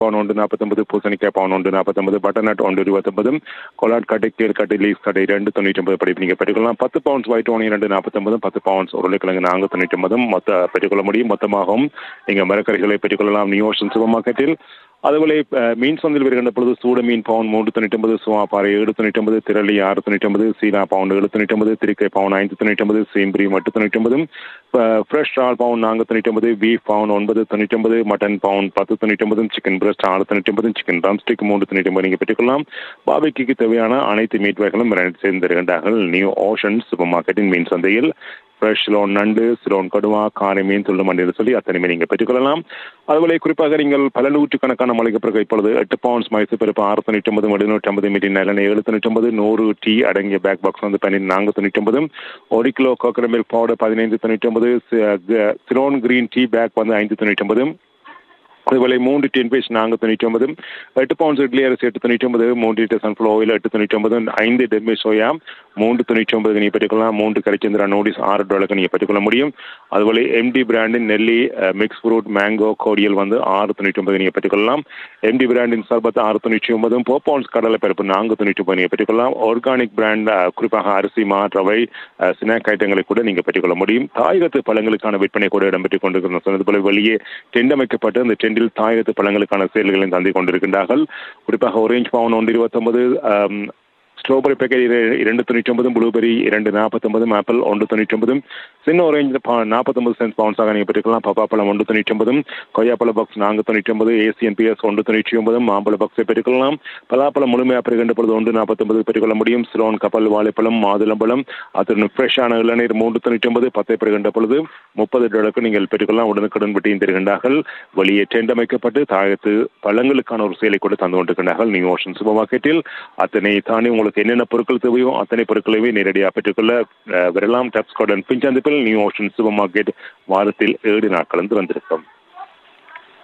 பவுன் ஒன்று நாற்பத்தொன்பது பூசணிக்காய் பவுன் ஒன்று நாற்பத்தொன்பது பட்டர்நட் ஒன்று இருபத்தொன்பதும் கொலாட் கடை கீழ் கடை லீஸ் கடை ரெண்டு தொண்ணூற்றி ஒன்பது படி நீங்கள் பெற்றுக்கொள்ளலாம் பத்து பவுன்ஸ் ஒயிட் ஓனி ரெண்டு நாற்பத்தொன்பதும் பத்து பவுன்ஸ் உருளைக்கிழங்கு நான்கு தொண்ணூற்றி ஒன்பதும் மொத்த பெற்றுக்கொள்ள முடியும் மொத்தமாகவும் நீங்கள் மரக்கறிகளை பெற்றுக்கொள்ளலாம் நியூ ஓஷன் சூப்பர் மார்க்கெட்டில் അതുപോലെ ഏഹ്, മീൻ സന്തിൽ വരുന്ന പൊഴുത് സൂട മീൻ പൗണ്ട് മൂന്ന് തൊണ്ണൂറ്റൊമ്പത് സുവാപ്പാറ ഏഴ് തൊണ്ണൂറ്റൊമ്പത് തിരളി ആറ് തൊണ്ണൂറ്റൊമ്പത് സീല പൗണ്ട് ഏഴ് തൊണ്ണൂറ്റൊമ്പത് തിരിക്കൈ പൗണ്ട് അഞ്ച് തൊണ്ണൂറ്റൊമ്പത് സീംബ്രിയും എട്ട് തൊണ്ണൂറ്റൊമ്പതും ഫ്രഷ് ആൾ പൗണ്ട് നാല് തൊണ്ണൂറ്റൊമ്പത് ബീഫ് പൗണ്ട് ഒൻപത് തൊണ്ണൂറ്റൊമ്പത് മട്ടൻ പൗண்ட் பத்து தொண்ணூற்றொன்பதும் சிக்கன் பிரஸ்ட் ஆறு தொண்ணூற்றொன்பதும் சிக்கன் ட்ரம்ஸ்டிக் மூன்று தொண்ணூற்றொன்பது நீங்கள் பெற்றுக்கொள்ளலாம் பாபிக்கு தேவையான அனைத்து மீட் வகைகளும் சேர்ந்து தருகின்றார்கள் நியூ ஓஷன் சூப்பர் மார்க்கெட்டின் மீன் சந்தையில் ஃப்ரெஷ் லோன் நண்டு சிலோன் கடுவா காரை மீன் துள்ளு மண்டியில் சொல்லி அத்தனையுமே நீங்கள் பெற்றுக்கொள்ளலாம் அதுபோல குறிப்பாக நீங்கள் பல நூற்றுக்கணக்கான மளிகை பிறகு இப்பொழுது எட்டு பவுண்ட்ஸ் மைசூர் பருப்பு ஆறு தொண்ணூற்றி ஒன்பது எழுநூற்றி ஐம்பது மீட்டர் நிலனை ஏழு தொண்ணூற்றி ஒன்பது நூறு டீ அடங்கிய பேக் பாக்ஸ் வந்து பன்னெண்டு நான்கு தொண்ணூற்றி ஒன்பது ஒரு கிலோ கோகனட் மில்க் பவுடர் பதினைந்து தொண்ணூற்றி ஒன்பது சிலோன் கிரீன் டீ பேக் வந்து ஐந்து தொண்ணூற்றி ஒன்பது അതുപോലെ മൂന്ന് ടെൻ പേജ് നാല് തൊണ്ണൂറ്റി ഒമ്പതും എട്ട് പൗണ്ട്സ് ഇഡ്ലി അരസി എട്ട് തൊണ്ണൂറ്റി ഒമ്പത് മൂന്ന് ലിറ്റർ സൺഫ്ലവർ ഓയിൽ എട്ട് തൊണ്ണൂറ്റി ഒമ്പത് ஐந்து டெம்பே சோயா மூன்று தொண்ணூற்றி ஒன்பது நீங்கள் பெற்றுக்கொள்ளலாம் மூன்று கரிச்சந்திரா நோடிஸ் ஆறு டாலருக்கு நீங்கள் பெற்றுக்கொள்ள முடியும் அதுபோல எம்டி பிராண்டின் நெல்லி மிக்ஸ் ஃப்ரூட் மேங்கோ கோடியல் வந்து ஆறு தொண்ணூற்றி ஒன்பது நீங்கள் பெற்றுக்கொள்ளலாம் எம்டி பிராண்டின் சர்பத் ஆறு தொண்ணூற்றி ஒன்பதும் போ பவுண்ட்ஸ் கடலை பருப்பு நான்கு தொண்ணூற்றி ஒன்பது நீங்கள் பெற்றுக்கொள்ளலாம் ஆர்கானிக் பிராண்ட் குறிப்பாக அரிசி மா ரவை ஸ்நாக் ஐட்டங்களை கூட நீங்கள் பெற்றுக்கொள்ள முடியும் தாயகத்து பழங்களுக்கான விற்பனை கூட இடம்பெற்றுக் கொண்டிருக்கிறோம் சொன்னது போல வெளியே டெண்ட் அமைக்கப்பட்டு அந்த டெண்டில் தாயகத்து பழங்களுக்கான செயல்களை தந்து கொண்டிருக்கின்றார்கள் குறிப்பாக ஒரேஞ்ச் பவுன் ஒன்று இருபத்தொன்பது ஸ்ட்ராபெரி பேக்கெட் இர- இரண்டு தொண்ணூற்றி ஒன்பதும் ப்ளூபெரி இரண்டு நாற்பத்தொன்பதும் ஆப்பிள் ஒன்று தொண்ணூற்றி ஒன்பதும் சின்ன ஒரேஞ்ச் நாற்பத்தொன்பது சென்ட் பவுன்ஸாக நீங்கள் பெற்றுக்கலாம் பப்பாப்பழம் ஒன்று தொண்ணூற்றி ஒன்பதும் கொய்யாப்பழ பாக்ஸ் நான்கு தொண்ணூற்றி ஒன்பது ஏசியன் பிஎஸ் ஒன்று தொண்ணூற்றி ஒன்பதும் மாம்பழ பாக்ஸை பெற்றுக்கொள்ளலாம் பலாப்பழம் முழுமையாக பெறுகின்ற பொழுது ஒன்று நாற்பத்தொன்பது பெற்றுக்கொள்ள முடியும் சிலோன் கப்பல் வாழைப்பழம் மாதுளம்பழம் அத்துடன் ஃப்ரெஷ்ஷான இளநீர் மூன்று தொண்ணூற்றி ஒன்பது பத்தை பெறுகின்ற பொழுது முப்பது டாலருக்கு நீங்கள் பெற்றுக்கொள்ளலாம் உடனுக்குடன் வெட்டியும் தருகின்றார்கள் வெளியே டெண்ட் அமைக்கப்பட்டு தாயத்து பழங்களுக்கான ஒரு செயலை கூட தந்து கொண்டிருக்கின்றார்கள் நியூ ஓஷன் சூப்பர் மார்க்கெட்டில் அத்தனை தாண்டி உங்களுக்கு என்னென்ன பொருட்கள் தேவையோ அத்தனை பொருட்களையே நேரடியாக பெற்றுக்கொள்ள அஹ், வரலாம் டப்ஸ் கார்டன் பிஞ்சந்திப்பில் நியூ ஓஷன் சூப்பர் மார்க்கெட் வாரத்தில் ஏழு நாட்களும் திறந்திருக்கும்